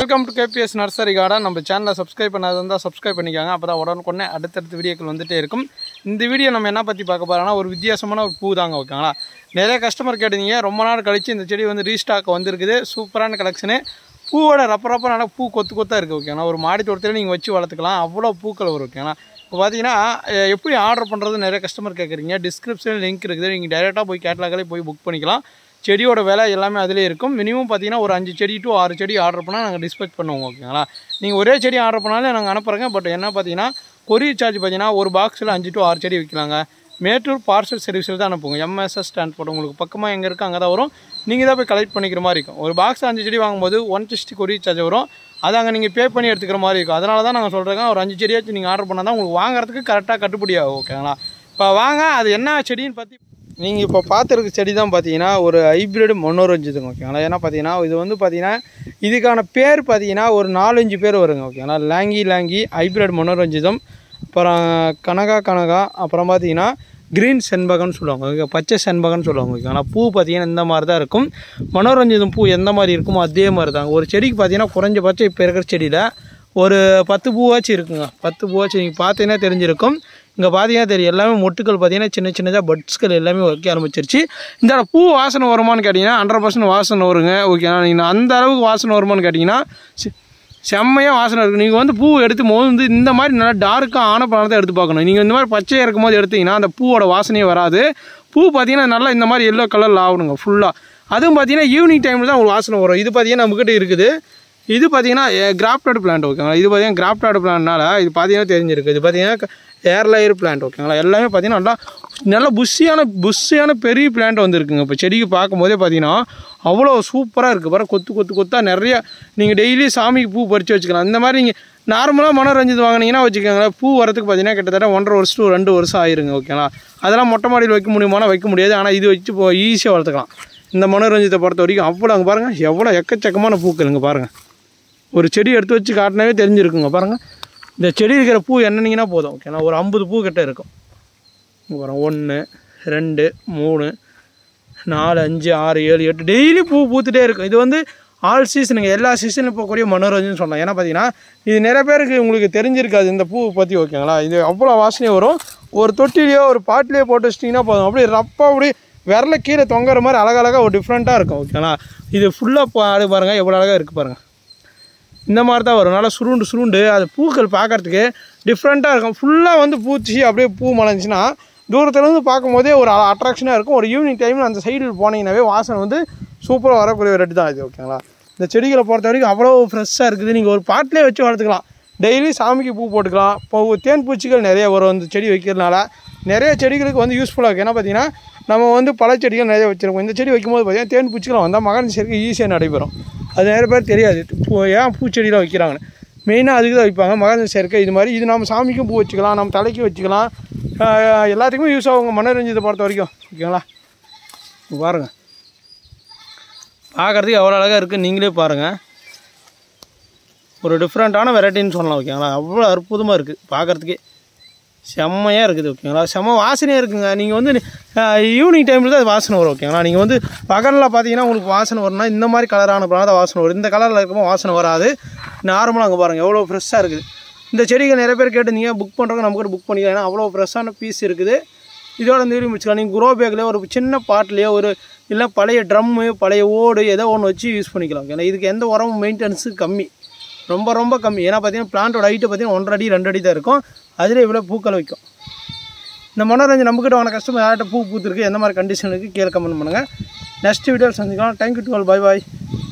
welcome to KPS nursery garden நம்ம சேனலை subscribe பண்ணாது இருந்தால் சப்ஸ்கிரைப் பண்ணிக்காங்க அப்போ தான் உடனுக்குடனே அடுத்தடுத்த வீடியோக்கள் வந்துட்டே இருக்கும் இந்த வீடியோ நம்ம என்ன பற்றி பார்க்க போகிறோம்னா ஒரு வித்தியாசமான ஒரு பூ தாங்க ஓகேங்களா நிறைய கஸ்டமர் கேட்டீங்க ரொம்ப நாள் கழிச்சு இந்த செடி வந்து ரீஸ்டாக் வந்திருக்குது சூப்பரான கலெக்ஷனு பூவோட ரப்ப ரப்ப நல்லா பூ கொத்து கொத்தாக இருக்குது ஓகேங்களா ஒரு மாடி தோட்டத்தில் நீங்கள் வச்சு வளர்த்துக்கலாம் அவ்வளோ பூக்கள் வரும் ஓகேங்களா இப்போ பார்த்தீங்கன்னா அஹ், எப்படி ஆர்டர் பண்ணுறது நிறைய கஸ்டமர் கேட்குறீங்க டிஸ்கிரிப்ஷனில் லிங்க் இருக்குது நீங்கள் டைரெக்டாக போய் கேட்லாக்களே போய் புக் பண்ணிக்கலாம் செடியோட விலை எல்லாமே அதிலே இருக்கும் மினிமம் பார்த்தீங்கன்னா ஒரு அஞ்சு செடி டு ஆறு செடி ஆர்டர் பண்ணால் நாங்கள் டிஸ்பேச் பண்ணுவோம் ஓகேங்களா நீங்கள் ஒரே செடி ஆர்டர் பண்ணாலும் நாங்கள் அனுப்புகிறோங்க பட் என்ன பார்த்தீங்கன்னா கொரியர் சார்ஜ் பார்த்தீங்கன்னா ஒரு பாக்ஸில் அஞ்சு டு ஆறு செடி விற்கலாங்க மேட்டூர் பார்சல் சர்வீஸில் தான் அனுப்புங்க எம்எஸ்எஸ் டிரான்ஸ்போர்ட் உங்களுக்கு பக்கமாக எங்கே இருக்கோ அங்கே தான் வரும் நீங்கள் தான் போய் கலெக்ட் பண்ணிக்கிற மாதிரி இருக்கும் ஒரு பாக்ஸ் அஞ்சு செடி வாங்கும்போது ஒன் சிக்ஸ்டி கொரியர் சார்ஜ் வரும் அதை அங்கே நீங்கள் பே பண்ணி எடுத்துக்கிற மாதிரி இருக்கும் அதனால தான் நாங்கள் சொல்கிறேங்க ஒரு அஞ்சு செடியாச்சும் நீங்கள் ஆர்டர் பண்ணால் தான் உங்களுக்கு வாங்குறதுக்கு கரெக்டாக கட்டுப்படி ஆகும் ஓகேங்களா இப்போ வாங்க அது என்ன செடின்னு பற்றி நீங்கள் இப்போ பார்த்துருக்க செடி தான் பார்த்தீங்கன்னா ஒரு ஹைப்ரிட் மொன்னோரஞ்சுதுங்க ஓகேங்களா ஏன்னா பார்த்தீங்கன்னா இது வந்து பார்த்தீங்கன்னா இதுக்கான பேர் பார்த்தீங்கன்னா ஒரு நாலஞ்சு பேர் வருங்க ஓகேங்களா லாங்கி லாங்கி ஹைப்ரிட் மொன்னோரஞ்சிதம் அப்புறம் கனகா கனகா அப்புறம் பார்த்தீங்கன்னா க்ரீன் செண்பகம்னு சொல்லுவாங்க ஓகே பச்சை செண்பகம்னு சொல்லுவாங்க ஓகேங்களா பூ பார்த்தீங்கன்னா இந்த மாதிரி தான் இருக்கும் மனோரஞ்சிதம் பூ எந்த மாதிரி இருக்குமோ அதே மாதிரி தான் ஒரு செடிக்கு பார்த்தீங்கன்னா குறைஞ்சபட்சம் இப்போ இருக்கிற செடியில் ஒரு பத்து பூவாச்சும் இருக்குங்க பத்து பூவாச்சும் நீங்கள் பார்த்தீங்கன்னா தெரிஞ்சிருக்கும் இங்கே பார்த்தீங்கன்னா தெரியும் எல்லாமே மொட்டுக்கள் பார்த்தீங்கன்னா சின்ன சின்னதாக பட்ஸ்கள் எல்லாமே வைக்க ஆரம்பிச்சிருச்சு இந்த பூ வாசனை வருமான்னு கேட்டிங்கன்னா ஹண்ட்ரட் பர்சன்ட் வாசனை வருங்க ஓகேங்களா நீங்கள் அந்த அளவுக்கு வாசனை வருமான்னு கேட்டிங்கன்னா சி- செம்மையாக வாசனை இருக்குது நீங்கள் வந்து பூ எடுத்து போது வந்து இந்த மாதிரி நல்லா டார்க்காக ஆன பழத்தை எடுத்து பார்க்கணும் நீங்கள் இந்த மாதிரி பச்சையாக இருக்கும் போது எடுத்தீங்கன்னா அந்த பூவோட வாசனையே வராது பூ பார்த்தீங்கன்னா நல்லா இந்த மாதிரி எல்லோ கலரில் ஆகணுங்க ஃபுல்லாக அதுவும் பார்த்தீங்கன்னா ஈவினிங் டைமில் தான் உங்களுக்கு வாசனை வரும் இது பார்த்தீங்கன்னா நம்மக்கிட்ட இருக்குது இது பார்த்தீங்கன்னா கிராப்டட் பிளான்ட் ஓகேங்களா இது பார்த்தீங்கன்னா கிராப்டட் பிளான்ட்னால இது பார்த்தீங்கன்னா தெரிஞ்சிருக்கு இது பார்த்தீங்கன்னா ஏர் லேயர் பிளான்ட் ஓகேங்களா எல்லாமே பார்த்தீங்கன்னா நல்லா நல்ல புஷ்ஷியான புஷ்ஷியான பெரிய பிளான்ட் வந்துருக்குங்க இப்போ செடிக்கு பார்க்கும்போதே பார்த்தீங்கன்னா அவ்வளோ சூப்பராக இருக்குது பாரு கொத்து கொத்து கொத்தாக நிறைய நீங்கள் டெய்லி சாமிக்கு பூ பறித்து வச்சுக்கலாம் இந்த மாதிரி நீங்கள் நார்மலாக மனோரஞ்சித் வாங்கினீங்கன்னா வச்சுக்கோங்களேன் பூ வரதுக்கு பார்த்தீங்கன்னா கிட்டத்தட்ட ஒன்றரை வருஷம் to ரெண்டு வருஷம் ஆயிருங்க ஓகேங்களா அதெல்லாம் மொட்டை மாடியில் வைக்க முடியுமானா வைக்க முடியாது ஆனால் இது வச்சு இப்போ ஈஸியாக வளர்த்துக்கலாம் இந்த மனோரஞ்சித்தை பொறுத்த வரைக்கும் அவ்வளோ அங்கே பாருங்கள் எவ்வளோ எக்கச்சக்கமான பூக்களுங்க பாருங்கள் ஒரு செடி எடுத்து வச்சு காட்டினாவே தெரிஞ்சிருக்குங்க பாருங்கள் இந்த செடி இருக்கிற பூ என்னன்னீங்கன்னா போதும் ஓகேங்களா ஒரு ஐம்பது பூ கிட்ட இருக்கும் இங்க பாருங்க ஒன்று ரெண்டு மூணு நாலு அஞ்சு ஆறு ஏழு எட்டு டெய்லி பூ பூத்துட்டே இருக்கும் இது வந்து ஆல் சீசனுங்க எல்லா சீசனும் போகக்கூடிய மனோரஞ்சன் சொல்லலாம் ஏன்னா பார்த்தீங்கன்னா இது நிறைய பேருக்கு உங்களுக்கு தெரிஞ்சிருக்காது இந்த பூ பற்றி ஓகேங்களா இது அவ்வளோ வாசனை வரும் ஒரு தொட்டிலையோ ஒரு பாட்டிலையோ போட்டு வச்சிட்டிங்கன்னா போதும் அப்படியே ரப்பாக அப்படியே விரல கீழே தொங்குற மாதிரி அழகழகாக ஒரு டிஃப்ரெண்ட்டாக இருக்கும் ஓகேங்களா இது ஃபுல்லாக பாடு பாருங்கள் எவ்வளோ அழகாக இருக்குது பாருங்கள் இந்த மாதிரி தான் வரும் நல்லா சுருண்டு சுருண்டு அது பூக்கள் பார்க்கறதுக்கு டிஃப்ரெண்ட்டாக இருக்கும் ஃபுல்லாக வந்து பூச்சி அப்படியே பூ மலைஞ்சுன்னா தூரத்துலேருந்து பார்க்கும்போதே ஒரு அட்ராக்ஷனாக இருக்கும் ஒரு ஈவினிங் டைமில் அந்த சைடில் போனீங்கன்னாவே வாசனை வந்து சூப்பராக வரக்கூடிய ஒரு ரெட்டு தான் இது ஓகேங்களா இந்த செடிகளை பொறுத்த வரைக்கும் அவ்வளோ ஃப்ரெஷ்ஷாக இருக்குது நீங்கள் ஒரு பாட்டிலே வச்சு வளர்த்துக்கலாம் டெய்லி சாமிக்கு பூ போட்டுக்கலாம் இப்போ தேன் பூச்சிகள் நிறைய வரும் இந்த செடி வைக்கிறதுனால நிறைய செடிகளுக்கு வந்து யூஸ்ஃபுல்லாக இருக்குது ஏன்னா பார்த்தீங்கன்னா நம்ம வந்து பல செடிகள் நிறைய வச்சுருக்கோம் இந்த செடி வைக்கும்போது பார்த்தீங்கன்னா தேன் பூச்சிகள் வந்தால் மகன் சேர்க்கை ஈஸியாக நடைபெறும் அது நிறைய பேர் தெரியாது பூ ஏன் பூச்செடிலாம் வைக்கிறாங்கன்னு மெயினாக அதுக்கு தான் வைப்பாங்க மகன் சேர்க்கை இது மாதிரி இது நம்ம சாமிக்கும் பூ வச்சுக்கலாம் நம்ம தலைக்கு வச்சுக்கலாம் ஆஹ் எல்லாத்துக்குமே யூஸ் ஆகுங்க மனோரஞ்சத்தை பொறுத்த வரைக்கும் ஓகேங்களா இங்க பாருங்க பார்க்குறதுக்கு எவ்வளோ அழகாக இருக்குது நீங்களே பாருங்கள் ஒரு டிஃப்ரெண்ட்டான வெரைட்டின்னு சொல்லலாம் ஓகேங்களா அவ்வளோ அற்புதமாக இருக்குது பார்க்குறதுக்கே செம்மையாக இருக்குது ஓகேங்களா செம்ம வாசனையாக இருக்குங்க நீங்கள் வந்து ஈவினிங் டைமில் தான் அது வாசனை வரும் ஓகேங்களா நீங்கள் வந்து பகலில் பார்த்தீங்கன்னா உங்களுக்கு வாசனை வரும்னா இந்த மாதிரி கலரான பழம் தான் வாசனை வரும் இந்த கலரில் இருக்கும்போது வாசனை வராது நார்மலாக அங்கே பாருங்கள் எவ்வளோ ஃப்ரெஷ்ஷாக இருக்குது இந்த செடிகள் நிறைய பேர் கேட்டிருந்தீங்க புக் பண்ணுறவங்க நம்ம கூட புக் பண்ணிக்கலாம் ஏன்னா அவ்வளோ ஃப்ரெஷ்ஷான பீஸ் இருக்குது இதோட இந்த வீடியோ முடிச்சுக்கலாம் நீங்கள் குரோ பேக்லேயோ ஒரு சின்ன பாட்டிலையோ ஒரு இல்லை பழைய ட்ரம்மு பழைய ஓடு ஏதோ ஒன்று வச்சு யூஸ் பண்ணிக்கலாம் ஏன்னா இதுக்கு எந்த உரமும் மெயின்டெனன்ஸு கம்மி ரொம்ப ரொம்ப கம்மி ஏன்னா பார்த்தீங்கன்னா பிளான்ட்டோட ஹைட்டு பார்த்தீங்கன்னா ஒன்றரை அடி ரெண்டு அடி தான் இருக்கும் அதில் இவ்வளோ பூக்கள் வைக்கும் இந்த மனோரஞ்சன் நம்மக்கிட்ட வாங்க கஸ்டமர் யார்கிட்ட பூ பூத்துருக்கு எந்த மாதிரி கண்டிஷன் இருக்குது கீழே கமெண்ட் பண்ணுங்கள் நெக்ஸ்ட் வீடியோவில் சந்திக்கலாம் தேங்க்யூ டுவெல் பை பாய்